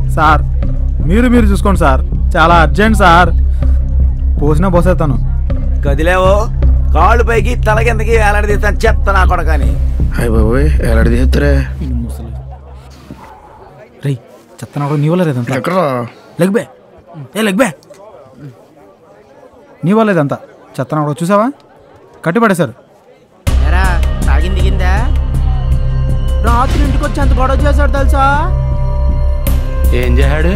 Sir మీరు మీరు చూసుకోండి సార్ చాలా అర్జెంట్ సార్ పోసినా పోసేస్తాను కదిలేవో కాళ్ళు పైకి తల కిందకి వేలాడదీస్తాను చెత్త నా కొడకని అయ్య బాబోయ్ ఎలాంటి తీస్తారే రే చెత్తనాడు నీ వల్ల లేదంతా ఎక్కడ్రా లెగ్ బే ఏ లెగ్ బే నీ వల్ల లేదంతా చెత్తనాడు చూసావా కట్టిపడేశారు ఎరా తాగింది దిగిందా రాత్రి ఇంటికి వచ్చి ఎంత గొడవ చేశాడు తెలుసా ఏం చేశాడు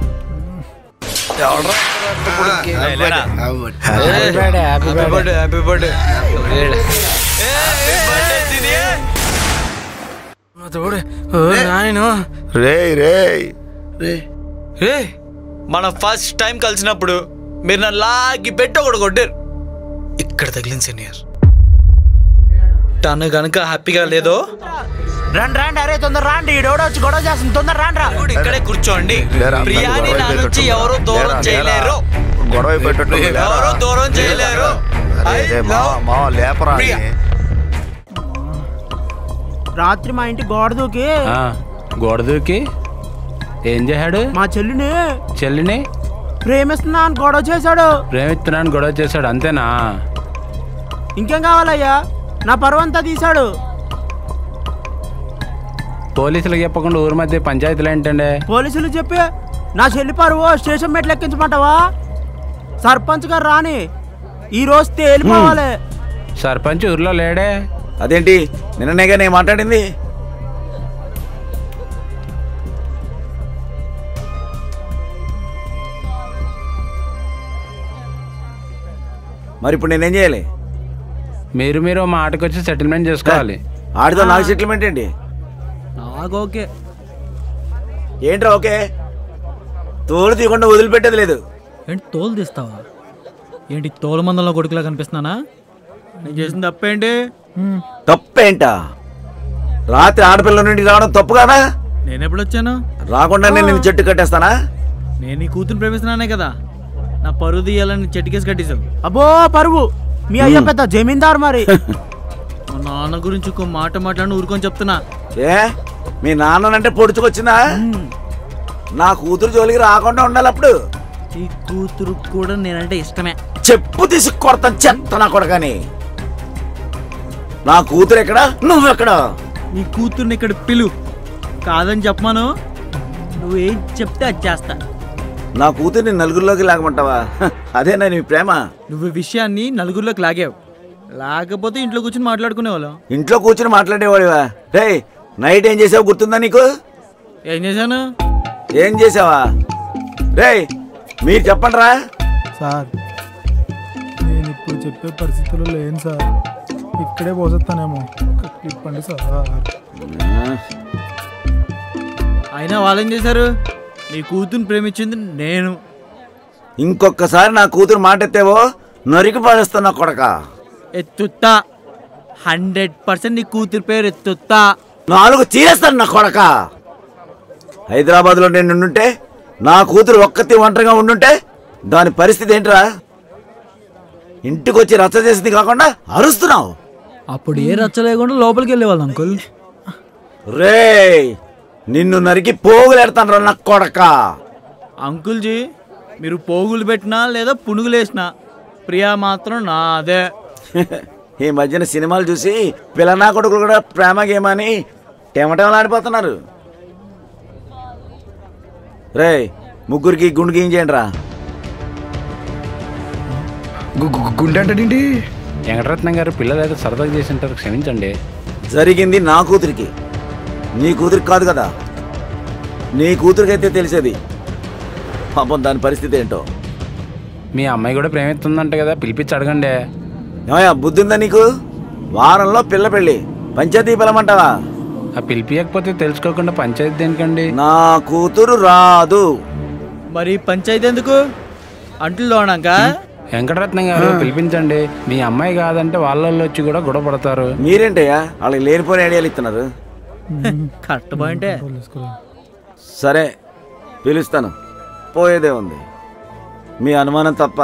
రేయ్ రేయ్ రే మన ఫస్ట్ టైం కలిసినప్పుడు మీరు నన్ను లాగి పెట్టి ఒకటి కొట్టారు ఇక్కడ తగిలింది సీనియర్ తను గనుక హ్యాపీగా లేదో రండి రండి అరే తొందర రాండి ఈడోడ వచ్చి గొడవ చేస్తుంది తొందర రాండి రా ఇప్పుడు ఇక్కడే కూర్చోండి లేరా, అందరికీ ప్రియాని గొడవ నా నుంచి అయిపోయేటట్టు. ఎవరు దూరం లేరా, చేయలేరు గొడవ అయిపోయేటట్టు లేరా. ఎవరు దూరం చేయలేరు అరే, I రే, మావ, love మావ, లేపరా ప్రియా. అని. రాత్రి మా ఇంటి గోడ దూకి ఆ, గోడ దూకి ఏం చేశాడు మా చెల్లిని చెల్లిని ప్రేమిస్తున్నా అని గొడవ చేశాడు ప్రేమిస్తున్నాను గొడవ చేశాడు అంతేనా ఇంకేం కావాలయ్యా నా పరువంతా తీశాడు పోలీసులకు చెప్పకుండా ఊరి మధ్య పంచాయతీలు ఏంటండి పోలీసులు చెప్పి నా చెల్లి పరువు స్టేషన్ మెట్లు ఎక్కించమంటావా సర్పంచ్ గారు రాని ఈ రోజు తేలిపోవాలి సర్పంచ్ ఊర్లో లేడే అదేంటి నిన్ననేగా నేను మాట్లాడింది మరి ఇప్పుడు నేనేం చేయాలి మీరు మీరు ఓ మాటకు వచ్చి సెటిల్మెంట్ చేసుకోవాలి ఆడితో నాకు సెటిల్మెంట్ ఏంటి నాకు ఓకే ఏంట్రా ఓకే తోడు తీయకుండా వదిలిపెట్టేది లేదు ఏంటి తోలు తీస్తావా ఏంటి తోలు మందంలో కొడుకులా కనిపిస్తున్నానా నేను చేసిన తప్పేంటి తప్పేంటా రాత్రి ఆడపిల్ల నుండి రావడం తప్పు కదా నేను ఎప్పుడు వచ్చాను రాకుండా నేను నిన్ను చెట్టు కట్టేస్తానా నేను నీ కూతురు ప్రేమిస్తున్నానే కదా నా పరువు తీయాలని చెట్టుకేసి కట్టేశావు అబ్బో పరువు మీ అయ్య పెద్ద జమీందార్ మరి మా నాన్న గురించి ఒక మాట మాట్లాడి ఊరుకొని చెప్తున్నా ఏ మీ నాన్నంటే పొడుచుకొచ్చిందా నా కూతురు జోలికి రాకుండా ఉండాలి అప్పుడు ఈ కూతురు కూడా నేనంటే ఇష్టమే చెప్పు తీసి కొడతాను చెత్త నా కొడకని నా కూతురు ఎక్కడ నువ్వెక్కడ నీ కూతుర్ని ఇక్కడ పిలు కాదని చెప్పమాను నువ్వేం చెప్తే అది చేస్తా నా కూతుర్ని నలుగురిలోకి లాగమంటావా హ, అదేనా నీ ప్రేమ నువ్వు ఈ విషయాన్ని నలుగురిలోకి లాగావు లేకపోతే ఇంట్లో కూర్చొని మాట్లాడుకునేవాళ్ళం ఇంట్లో కూర్చుని మాట్లాడేవాడివా రే నైట్ ఏం చేసావు గుర్తుందా నీకు ఏం చేశాను ఏం చేసావా రే మీరు చెప్పండి రా సార్ నేను ఇప్పుడు చెప్పే పరిస్థితుల్లో లేను సార్ ఇక్కడే పోసేస్తానేమో ఇప్పండి సార్ అయినా వాళ్ళేం చేశారు నీ కూతుర్ని ప్రేమించింది నేను ఇంకొకసారి నా కూతురు మాట ఎత్తేవో నరికి పడేస్తున్నా కొడక ఎత్తుత్తా హండ్రెడ్ పర్సెంట్ నీ కూతురు పేరు ఎత్తుత్తా నాలుగు చీరేస్తాను నా కొడక హైదరాబాద్లో నేను ఉండుంటే నా కూతురు ఒక్కతి ఒంటరిగా ఉండుంటే దాని పరిస్థితి ఏంట్రా ఇంటికి వచ్చి రచ్చ చేసింది కాకుండా అరుస్తున్నావు అప్పుడు ఏ రచ్చ లేకుండా లోపలికి వెళ్ళేవాళ్ళు అంకుల్ రే నిన్ను నరికి పోగులేడతాను రా నా కొడక అంకుల్ జీ మీరు పోగులు పెట్టినా లేదా పునుగులు వేసినా ప్రియా మాత్రం నాదే ఈ మధ్యన సినిమాలు చూసి పిల్లనా కొడుకులు కూడా ప్రేమ గేమని టెమటెమలాడిపోతున్నారు రే ముగ్గురికి గుండు గీయించేయండి రా గు- గు- గుండె అంటే వెంకటరత్నం గారు పిల్లలు ఏదో సరదాగా చేసి ఉంటారు క్షమించండి జరిగింది నా కూతురికి నీ కూతురికి కాదు కదా నీ కూతురికైతే తెలిసేది పాపం దాని పరిస్థితి ఏంటో మీ అమ్మాయి కూడా ప్రేమిస్తుందంట కదా పిలిపించి అడగండి ఏమయ్యా బుద్ధి ఉందా నీకు వారంలో పిల్ల పెళ్ళి పంచాయతీ పిలమంటావా ఆ పిలిపియకపోతే తెలుసుకోకుండా పంచాయతీ దేనికండి నా కూతురు రాదు మరి పంచాయతీ ఎందుకు అంట్లు తోడాక వెంకటరత్నం గారు పిలిపించండి మీ అమ్మాయి కాదంటే వాళ్ళ వచ్చి కూడా గొడవ పడతారు మీరేంటయ్యా వాళ్ళకి లేనిపోయిన ఐడియాలు ఇస్తున్నారు కరెక్ట్ పాయింటే సరే పిలుస్తాను పోయేదే ఉంది మీ అనుమానం తప్ప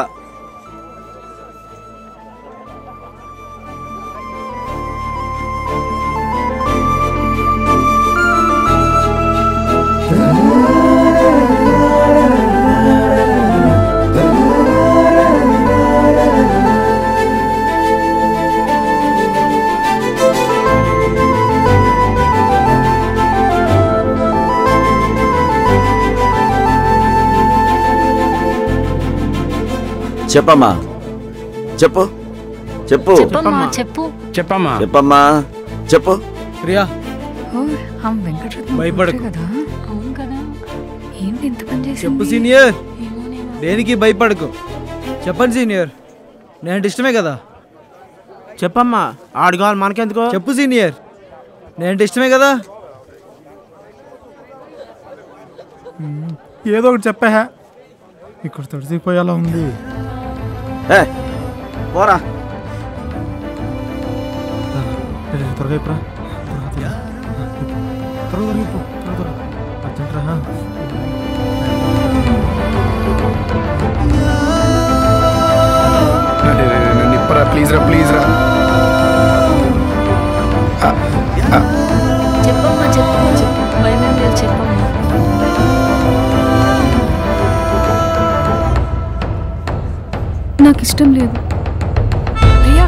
చెప్పమ్మా చెప్పు చెప్పు చెప్పమ్మా చెప్పు చెప్పమ్మా చెప్పమ్మా చెప్పు ప్రియా ఓ ఆ వెంకటరత్నం భయపడకు. కొడుకే కదా అవును కదా ఏంటి ఇంత పని చేసి చెప్పు సీనియర్ దేనికి భయపడకు చెప్పండి సీనియర్ నేను ఇష్టమే కదా చెప్పమ్మా ఆడు కావాలి మనకెందుకో చెప్పు సీనియర్ నేను ఇష్టమే కదా ఏదో ఒకటి చెప్పా ఇక్కడ తడిసిపోయేలా ఉంది ఏ, పోరా రే, రే, త్వరగా ఇప్పురా త్వరగా త్వరగా ఇప్పు. త్వరగా త్వరగా అర్జెంట్ రా రే, రే, రే, నన్ను ఇప్పరా ప్లీజ్ రా ప్లీజ్ రా చెప్పమ్మా చెప్పమ్మా చెప్పు భయమేం లేదు చెప్పమ్మా నాకు ఇష్టం లేదు ప్రియా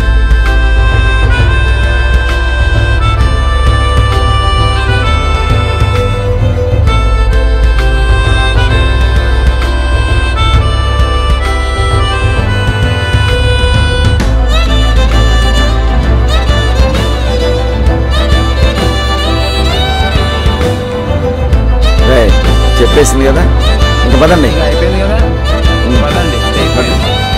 రే చెప్పేసింది కదా ఇంక పదండి ఇంకా అయిపోయింది కదా పదండి అయిపోయింది.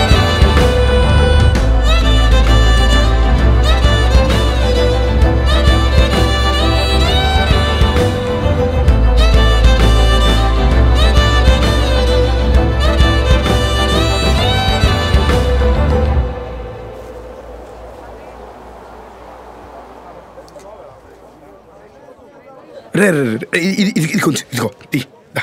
రే రే రే, రే, ఇది ఇది ఇది కొంచెం ఇదిగో తీ దా.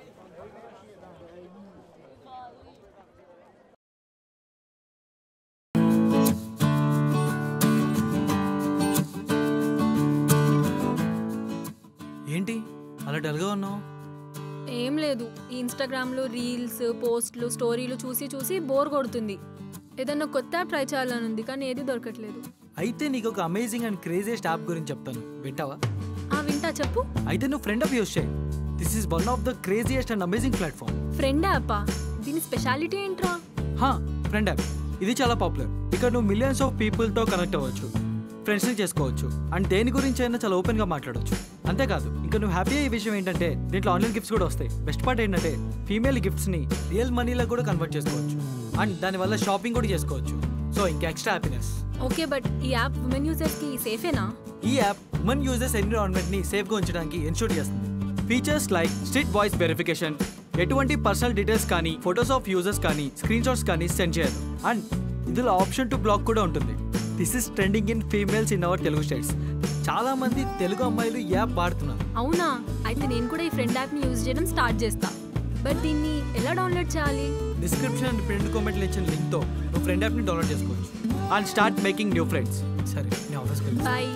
ఏంటి అలా డల్గా ఉన్నావు ఏం లేదు ఈ ఇన్స్టాగ్రామ్లో రీల్స్ పోస్ట్లు స్టోరీలు చూసి చూసి బోర్ కొడుతుంది ఏదన్నా కొత్త యాప్ ట్రై చేయాలని ఉంది కానీ ఏది దొరకట్లేదు అయితే నీకు ఒక అమేజింగ్ అండ్ క్రేజియస్ట్ యాప్ గురించి చెప్తాను వింటావా ఆ వింటా చెప్పు అయితే నువ్వు ఫ్రెండ్ ఆఫ్ యూస్ చేయి this is one of the craziest and amazing platform friend యాపా దీని స్పెషాలిటీ ఏంట్రా హా ఫ్రెండ్ యాప్ ఇది చాలా పాపులర్ ఇక్కడ నువ్వు మిలియన్స్ ఆఫ్ పీపుల్తో కనెక్ట్ అవ్వచ్చు ఫ్రెండ్స్ని చేసుకోవచ్చు అండ్ దేని గురించి అయినా చాలా ఓపెన్గా మాట్లాడవచ్చు అంతేకాదు ఇంకా నువ్వు హ్యాపీ అయ్యే విషయం ఏంటంటే దీంట్లో ఆన్లైన్ గిఫ్ట్స్ కూడా వస్తాయి బెస్ట్ పార్ట్ ఏంటంటే ఫీమేల్ గిఫ్ట్స్ని రియల్ మనీలో కూడా కన్వర్ట్ చేసుకోవచ్చు అండ్ దానివల్ల షాపింగ్ కూడా చేసుకోవచ్చు సో ఇంకా ఎక్స్ట్రా హ్యాపీనెస్ ఓకే బట్ ఈ యాప్ ఉమెన్ యూజర్స్కి సేఫేనా ఈ యాప్ ఉమెన్ యూజర్స్ ఎన్విరాన్మెంట్ ని సేఫ్ గా ఉంచడానికి ఎన్షూర్ చేస్తుంది features like strict voice verification ఎటువంటి పర్సనల్ డీటెయిల్స్ కానీ ఫొటోస్ ఆఫ్ యూజర్స్ కానీ స్క్రీన్ షాట్స్ కానీ సెండ్ చేయదు అండ్ ఇందులో ఆప్షన్ టు బ్లాక్ కూడా ఉంటుంది this is trending in females in our Telugu states చాలా మంది తెలుగు అమ్మాయిలు ఈ యాప్ వాడుతున్నారు అవునా అయితే నేను కూడా ఈ ఫ్రెండ్ యాప్ని యూజ్ చేయడం స్టార్ట్ చేస్తా బట్ దీన్ని ఎలా డౌన్లోడ్ చేయాలి డిస్క్రిప్షన్ అండ్ ఫ్రెండ్ కామెంట్లో ఇచ్చిన లింక్ తో నువ్వు ఫ్రెండ్ యాప్ ని డౌన్లోడ్ చేసుకోవచ్చు and start making new friends సరే నేను ఆఫీస్కి వెళ్తాను బాయ్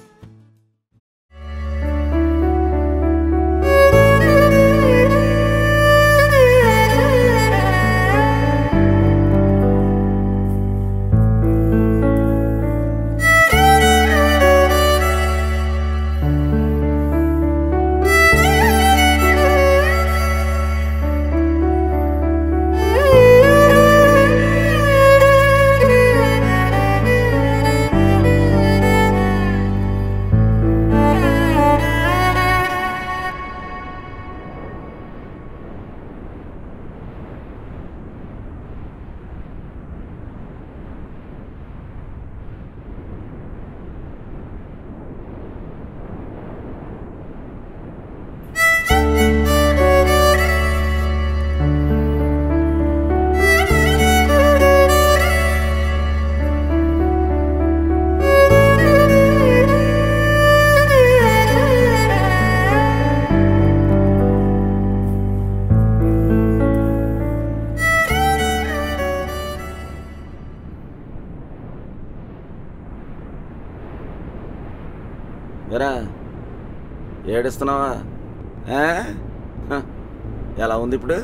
ఎరా ఏడుస్తున్నావా ఆ? హ, ఎలా ఉంది ఇప్పుడు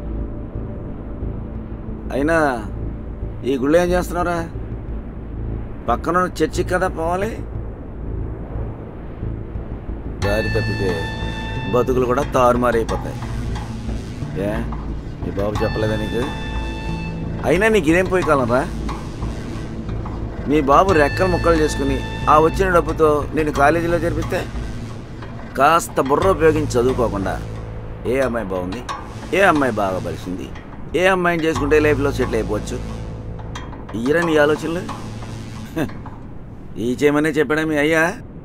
అయినా ఈ గుళ్ళు ఏం చేస్తున్నారా పక్కన ఉన్న చర్చికి కదా పోవాలి దారి తప్పితే బతుకులు కూడా తారుమారైపోతాయి ఏ మీ బాబు చెప్పలేదా నీకు అయినా నీకు ఇదేం పోయి కాలరా మీ బాబు రెక్కలు ముక్కలు చేసుకుని ఆ వచ్చిన డబ్బుతో నేను కాలేజీలో చేర్పిస్తే కాస్త బుర్ర ఉపయోగించి చదువుకోకుండా ఏ అమ్మాయి బాగుంది ఏ అమ్మాయి బాగా పరిచింది ఏ అమ్మాయిని చేసుకుంటే లైఫ్లో సెటిల్ అయిపోవచ్చు ఇయ్యరా నీ ఆలోచనలు హ, ఈ చేయమనే చెప్పాడా మీ అయ్యా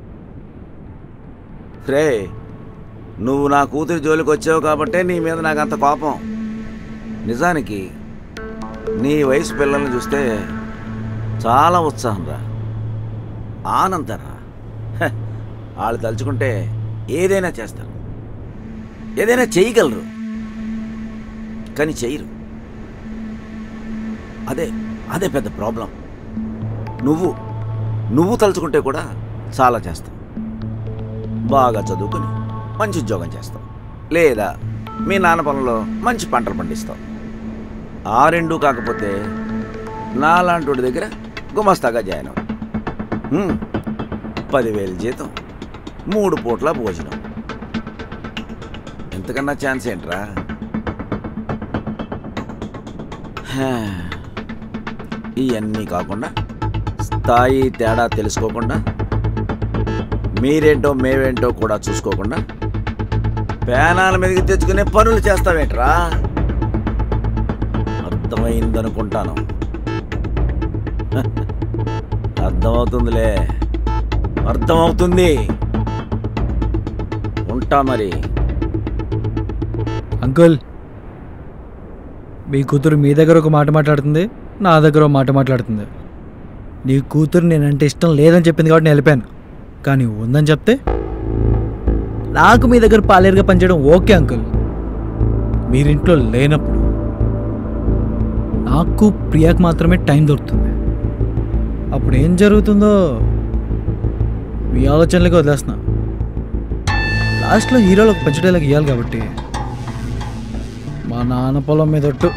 రే నువ్వు నా కూతురి జోలికి వచ్చావు కాబట్టే నీ మీద నాకు అంత కోపం నిజానికి నీ వయసు పిల్లల్ని చూస్తే చాలా ఉత్సాహం రా ఆనందం రా హ, వాళ్ళు తలుచుకుంటే ఏదైనా చేస్తారు ఏదైనా చేయగలరు కానీ చేయరు అదే అదే పెద్ద ప్రాబ్లం నువ్వు నువ్వు తలుచుకుంటే కూడా చాలా చేస్తావు బాగా చదువుకుని మంచి ఉద్యోగం చేస్తావు లేదా మీ నాన్న పొలంలో మంచి పంటలు పండిస్తావు ఆ రెండు కాకపోతే నాలాంటి దగ్గర గుమస్తాగా జాయిన్ అవ్వు హ్మ్. పదివేలు జీతం మూడు పూట్ల భోజనం ఎంతకన్నా ఛాన్స్ ఏంట్రా హా. ఇవన్నీ కాకుండా స్థాయి తేడా తెలుసుకోకుండా మీరేంటో మేమేంటో కూడా చూసుకోకుండా పేనాల మీదకి తెచ్చుకునే పనులు చేస్తావేంట్రా అర్థమైందనుకుంటాను హ, అర్థమవుతుందిలే అర్థమవుతుంది ఉంటా మరి అంకుల్ మీ కూతురు మీ దగ్గర ఒక మాట మాట్లాడుతుంది నా దగ్గర ఒక మాట మాట్లాడుతుంది నీ కూతురు నేనంటే ఇష్టం లేదని చెప్పింది కాబట్టి నేను వెళ్ళిపోయాను కానీ ఉందని చెప్తే నాకు మీ దగ్గర పాలేరుగా పనిచేయడం ఓకే అంకుల్ మీరింట్లో లేనప్పుడు నాకు ప్రియాకి మాత్రమే టైం దొరుకుతుంది అప్పుడు ఏం జరుగుతుందో మీ ఆలోచనలకి వదిలేస్తున్నా లాస్ట్లో హీరోలకు పంచడేలకు ఇవ్వాలి కాబట్టి మా నాన్న పొలం మీద ఒట్టు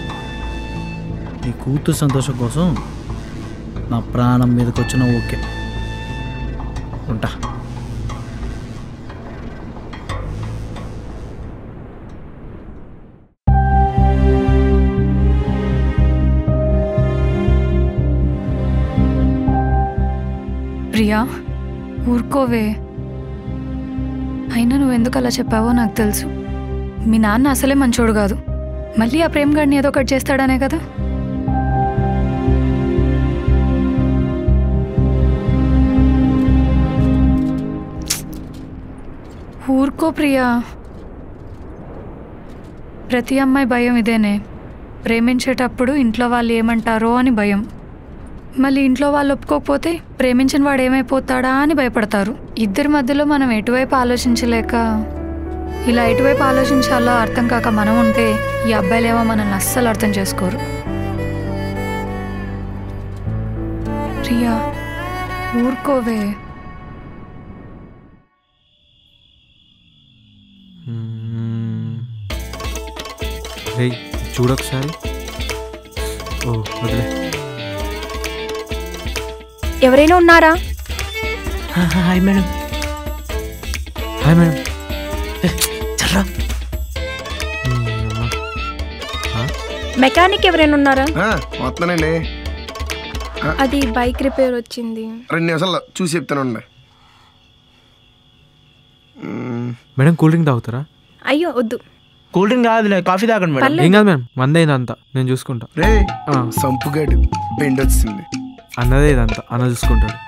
నీ కూతురు సంతోషం కోసం నా ప్రాణం మీదకి వచ్చిన ఓకే ఉంటా ప్రియా ఊరుకోవే అయినా నువ్వెందుకు అలా చెప్పావో నాకు తెలుసు మీ నాన్న అసలే మంచోడు కాదు మళ్ళీ ఆ ప్రేమ్ గాడిని ఏదో ఒకటి చేస్తాడనే కదా ఊరుకో ప్రియా ప్రతి అమ్మాయి భయం ఇదేనే ప్రేమించేటప్పుడు ఇంట్లో వాళ్ళు ఏమంటారో అని భయం మళ్ళీ ఇంట్లో వాళ్ళు ఒప్పుకోకపోతే ప్రేమించిన వాడు ఏమైపోతాడా అని భయపడతారు ఇద్దరి మధ్యలో మనం ఎటువైపు ఆలోచించలేక ఇలా ఎటువైపు ఆలోచించాలో అర్థం కాక మనం ఉంటే ఈ అబ్బాయిలేమో మనల్ని అస్సలు అర్థం చేసుకోరు ప్రియా ఊరుకోవే రేయ్ చూడొకసారి ఓ వదిలే ఎవరైనా ఉన్నారా హాయ్ మేడం హాయ్ మేడం చర్రా మెకానిక్ ఎవరైనా ఉన్నారా వస్తానండి అది బైక్ రిపేర్ వచ్చింది రెండు నిమిషాలు చూసి చెప్తానండి మేడం కూల్ డ్రింక్ తాగుతారా అయ్యో వద్దు కూల్ డ్రింక్ కాదులే కాఫీ తాగండి మేడం పర్లేదు. ఏం కాదు మేడం వందే ఇదంతా నేను చూసుకుంటా రే ఆ, సంపుగాడు బెండ్ వచ్చింది అన్నదే ఇదంతా అన్న చూసుకుంటాడు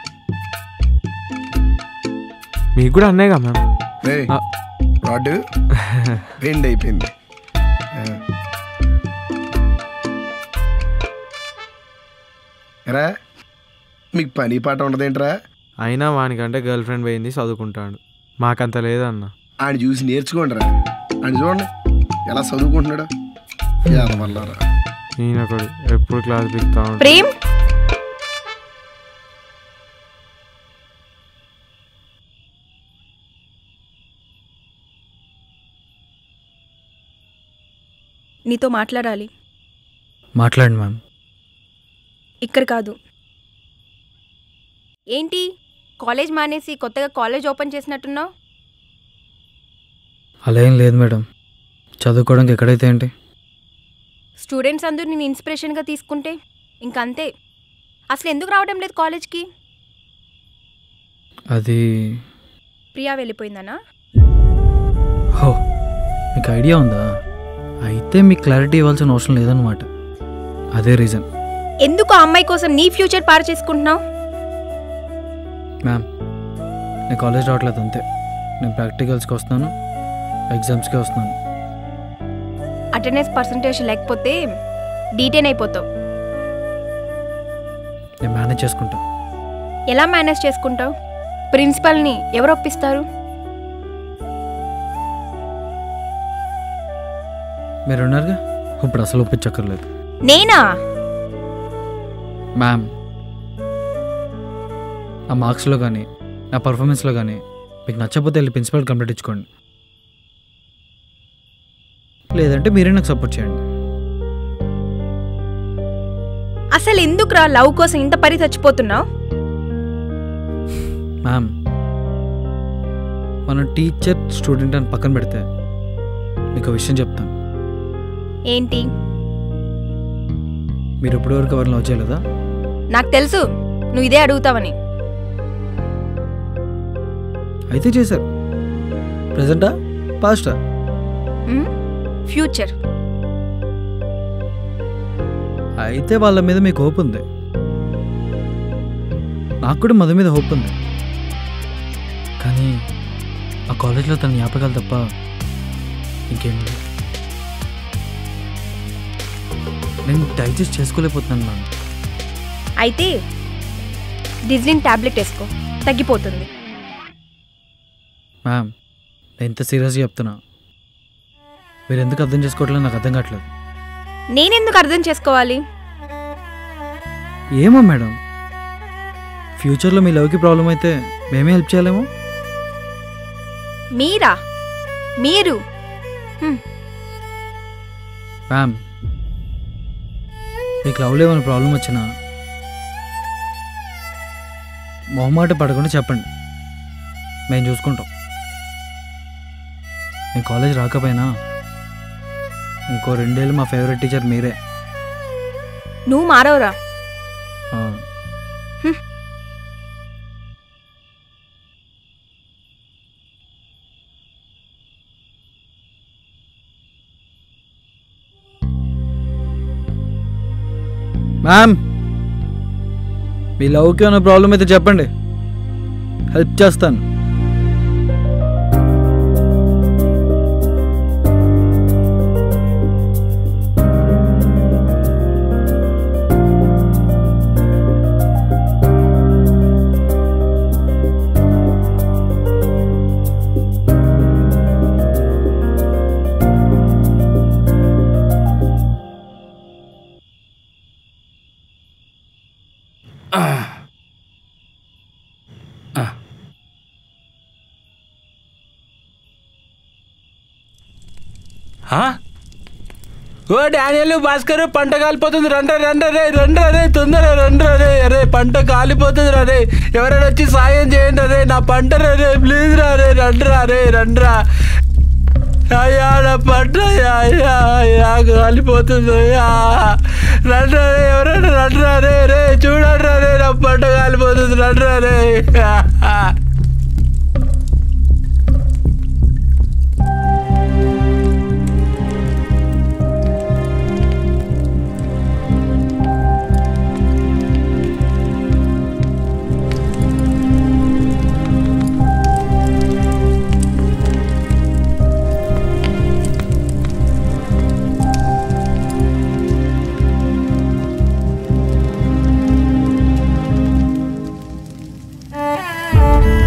మీకు కూడా అన్నయ్యగా మ్యామ్ రే ఆ. రాడ్ బెండ్ అయిపోయింది ఆ. ఎరా మీకు పని పాట ఉండదేంట్రా అయినా వానికంటే గర్ల్ ఫ్రెండ్ పోయింది చదువుకుంటాడు మాకంత లేదన్న ఆయన చూసి నేర్చుకోండి రా ఆయన చూడండి ఎలా చదువుకుంటున్నాడు వల్లరా ఈయన ఒకడు ఎప్పుడు క్లాస్ పిక్తా ఉంటాడు. ప్రేమ్ నీతో మాట్లాడాలి మాట్లాడండి మ్యామ్ ఇక్కడ కాదు ఏంటి కాలేజ్ మానేసి కొత్తగా కాలేజ్ ఓపెన్ చేసినట్టున్నావు అలా ఏం లేదు మేడం చదువుకోవడానికి ఎక్కడైతే ఏంటి స్టూడెంట్స్ అందరూ నేను ఇన్స్పిరేషన్గా తీసుకుంటే ఇంకంతే అసలు ఎందుకు రావడం లేదు కాలేజ్కి అది ప్రియా వెళ్ళిపోయిందనా హో మీకు ఐడియా ఉందా అయితే మీకు క్లారిటీ ఇవ్వాల్సిన అవసరం లేదనమాట అదే రీజన్ ఎందుకు ఆ అమ్మాయి కోసం నీ ఫ్యూచర్ పాడు చేసుకుంటున్నావు మ్యామ్ నేను కాలేజ్ రావట్లేదు అంతే నేను ప్రాక్టికల్స్కి వస్తున్నాను ఎగ్జామ్స్కి వస్తున్నాను అటెండెన్స్ పర్సంటేజ్ లేకపోతే డీటెయిన్ అయిపోతావు నేను మేనేజ్ చేసుకుంటాను ఎలా మేనేజ్ చేసుకుంటావు ప్రిన్సిపల్ని ఎవరు ఒప్పిస్తారు మీరు ఉన్నారుగా ఇప్పుడు అసలు ఒప్పించక్కర్లేదు నేనా మ్యామ్ నా మార్క్స్లో కానీ నా పర్ఫార్మెన్స్లో కానీ మీకు నచ్చకపోతే వెళ్ళి ప్రిన్సిపల్ కంప్లీట్ ఇచ్చుకోండి లేదంటే మీరే నాకు సపోర్ట్ చేయండి అసలు ఎందుకురా లవ్ కోసం ఇంత పరి చచ్చిపోతున్నావు మ్యామ్ మన టీచర్ స్టూడెంట్ అని పక్కన పెడితే మీకు ఒక విషయం చెప్తాను ఏంటి మీరు ఇప్పటివరకు ఎవరిని లవ్ చేయలేదా నాకు తెలుసు నువ్వు ఇదే అడుగుతావని అయితే చేశారు ప్రజెంటా పాస్టా ఫ్యూచర్ అయితే వాళ్ళ మీద మీకు హోప్ ఉంది నాకు కూడా మధు మీద హోప్ ఉంది కానీ ఆ కాలేజ్లో తన జ్ఞాపకాలు తప్ప ఇంకేం లేదు నేను డైజెస్ట్ చేసుకోలేకపోతున్నాను మ్యామ్ అయితే డిజ్లిన్ టాబ్లెట్ వేసుకో తగ్గిపోతుంది మ్యామ్ నేను ఇంత సీరియస్గా చెప్తున్నా మీరు ఎందుకు అర్థం చేసుకోవట్లేదు నాకు అర్థం కావట్లేదు నేనెందుకు అర్థం చేసుకోవాలి ఏమో మేడం ఫ్యూచర్లో మీ లవ్కి ప్రాబ్లం అయితే మేమే హెల్ప్ చేయలేమో మీరా మీరు మ్యామ్ మీకు లవ్లో ఏమైనా ప్రాబ్లం వచ్చినా మొహమాట పడకుండా చెప్పండి మేము చూసుకుంటాం నేను కాలేజ్ రాకపోయినా ఇంకో రెండేళ్ళు మా ఫేవరెట్ టీచర్ మీరే నువ్వు మారవరా ఆ. మ్యామ్ మీ లవ్కి ఏమైనా ప్రాబ్లం అయితే చెప్పండి హెల్ప్ చేస్తాను ఆ? ఓ డానియల్ భాస్కర్ పంట కాలిపోతుంది రండ్రా రండ్రా రే రండ్రా రే తొందర రండ్రా రే అరే పంట కాలిపోతుంది రే ఎవరైనా వచ్చి సాయం చేయండి రే నా పంట రా రే ప్లీజ్ రా రే రండ్రా రే రండ్రా అయ్యా నా పంట అయ్యా అయ్యా అయ్యా కాలిపోతుంది అయ్యా రండ్రా రే ఎవరైనా రండ్రా రే రే చూడండి రే నా పంట కాలిపోతుంది రండ్రా రే ఆ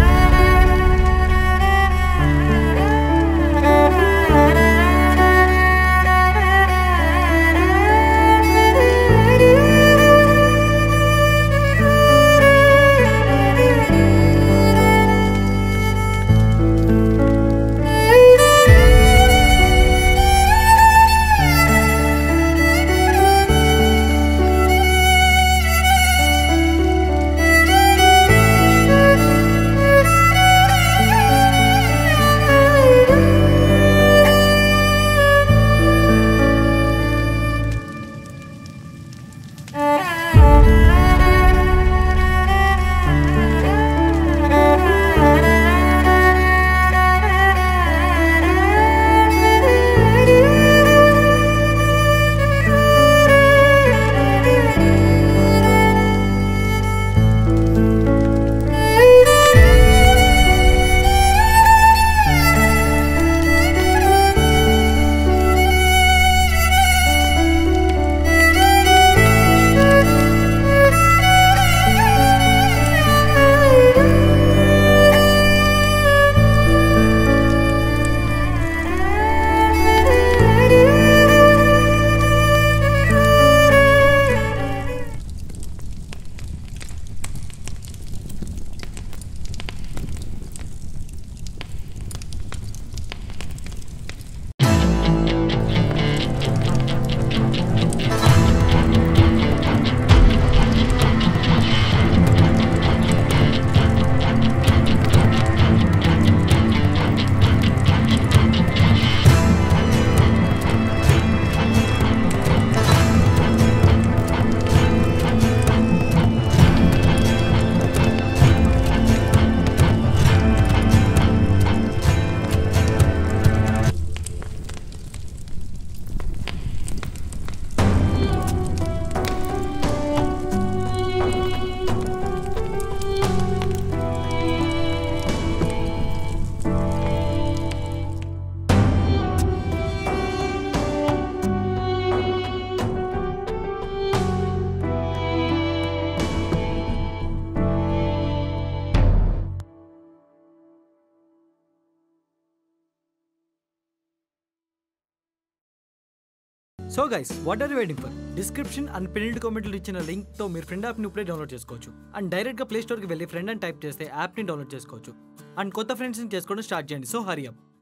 so guys what are waiting for description and pinned కామెంట్లు ఇచ్చిన లింక్ తో మీరు ఫ్రెండ్ యాప్ని ఇప్పుడే డౌన్లోడ్ చేసుకోవచ్చు అండ్ డైరెక్ట్ గా ప్లే స్టోర్ కి వెళ్ళి ఫ్రెండ్ అని టైప్ చేస్తే యాప్ ని డౌన్లోడ్ చేసుకోవచ్చు అండ్ కొత్త ఫ్రెండ్స్ ని చేసుకోవడం స్టార్ట్ చేయండి సో హరి అప్